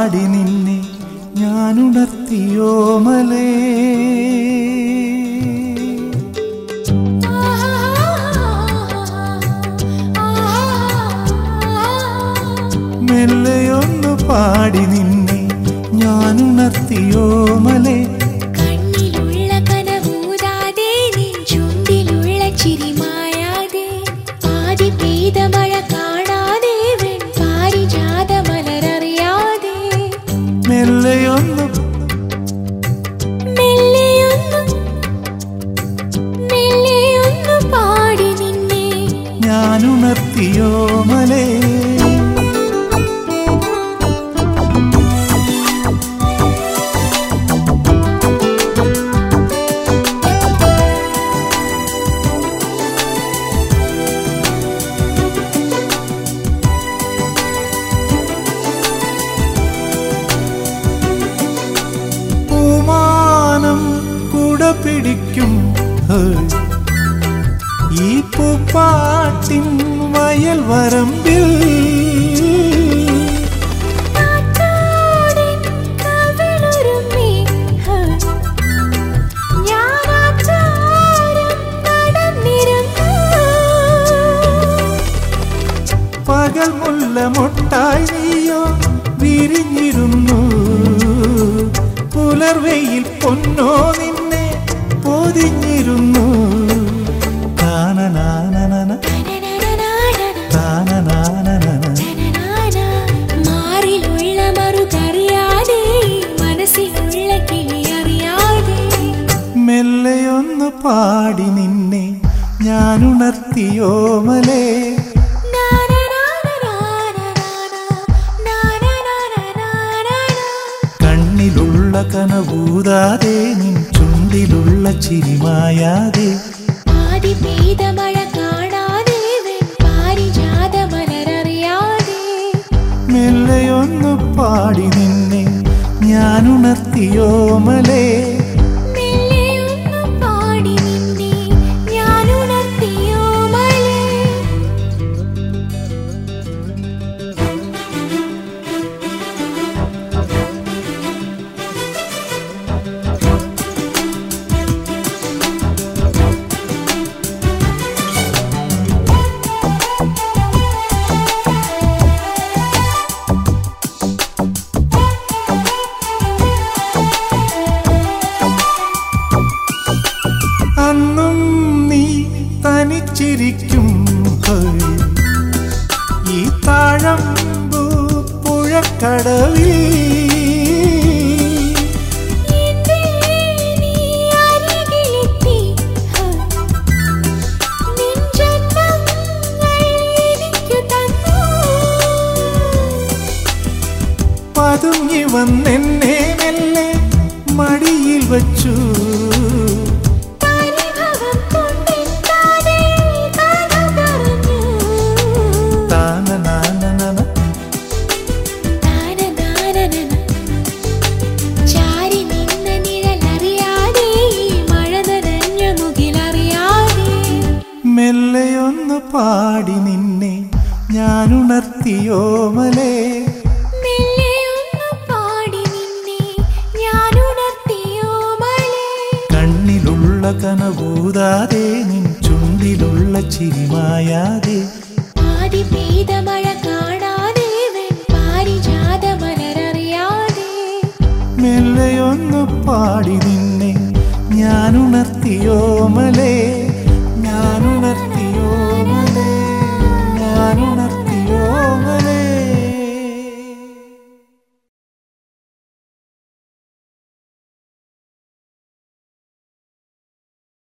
പാടി നിന്നെ ഞാനുണർത്തിയോ മലേ മെല്ലെയൊന്നു പാടി നിന്നെ ഞാനുണർത്തിയോ മലേ കണ്ണിലുള്ള കനവൂതാതെ നിൻ ചുണ്ടിലുള്ള ചിരി മായാതെ ആദി പെയ്ത മഴ കാണാതെ വെൺ പാരിജാത മലരറിയാതെ മെല്ലെയൊന്നു മെല്ലെയൊന്നു മെല്ലെയൊന്നു പാടി നിന്നെ ഞാനുണർത്തിയോ മലേ പൂമാനം കുട പിടിക്കും ഹേയ്. ഈ പൂപ്പാട്ടിൻ വയൽ വരമ്പിൽ കാറ്റാടിൻ കവിളുരുമ്മി, ഹ. ഞാനാചാരം നടന്നിരുന്നു പകൽ മുല്ല മൊട്ടായി നീയോ വിരിഞ്ഞിരുന്നു പുലർവെയിൽ പൊന്നോ നിന്നെ പൊതിഞ്ഞിരുന്നു താനനാനനന, താനനാനനന. മാറിലുള്ള മറുകറിയാതെ മനസ്സിലുള്ള കിളി അറിയാതെ മെല്ലെയൊന്നു പാടി നിന്നെ ഞാനുണർത്തിയോ മലേ കണ്ണിലുള്ള കനവൂതാതെ നിൻ ചുണ്ടിലുള്ള ചിരിമായാതെ ആദി പെയ്ത മഴ കാണാതെ വെൺ പാരിജാത മലരറിയാതെ മെല്ലെയൊന്നു പാടി നിന്നെ ഞാനുണർത്തിയോ മലേ മെല്ലെയൊന്നു പാടി നിന്നെ ഞാനുണർത്തിയോ മലേ അന്നും നീ തനിച്ചിരിക്കും ഹേയ്. ഈ താഴമ്പൂ പുഴക്കടവിൽ എന്റെ നീ അരികിലെത്തി ഹ. നിൻ ജന്മങ്ങൾ എനിക്കു തന്നു പതുങ്ങി വന്നെന്നെ മെല്ലെ മടിയിൽ വച്ചു പരിഭവം കൊണ്ടെത്താതെ കഥ പറഞ്ഞു താനനാനനന, താനതാനനന. ചാരി നിന്ന നിഴലറിയാതെ ഈ മഴ നനഞ്ഞ മുകിലറിയാതെ മെല്ലെയൊന്നു പാടി നിന്നെ ഞാനുണർത്തിയോ മലേ മെല്ലെയൊന്നു പാടി നിന്നെ ഞാനുണർത്തിയോ മലേ കണ്ണിലുള്ള കനവൂതാതെ നിൻ ചുണ്ടിലുള്ള ചിരിമായാതെ ആദി പെയ്ത മഴ കാണാതെ വെൺ പാരിജാത മലരറിയാതെ മെല്ലെയൊന്നു പാടി നിന്നെ ഞാനുണർത്തിയോ മലേ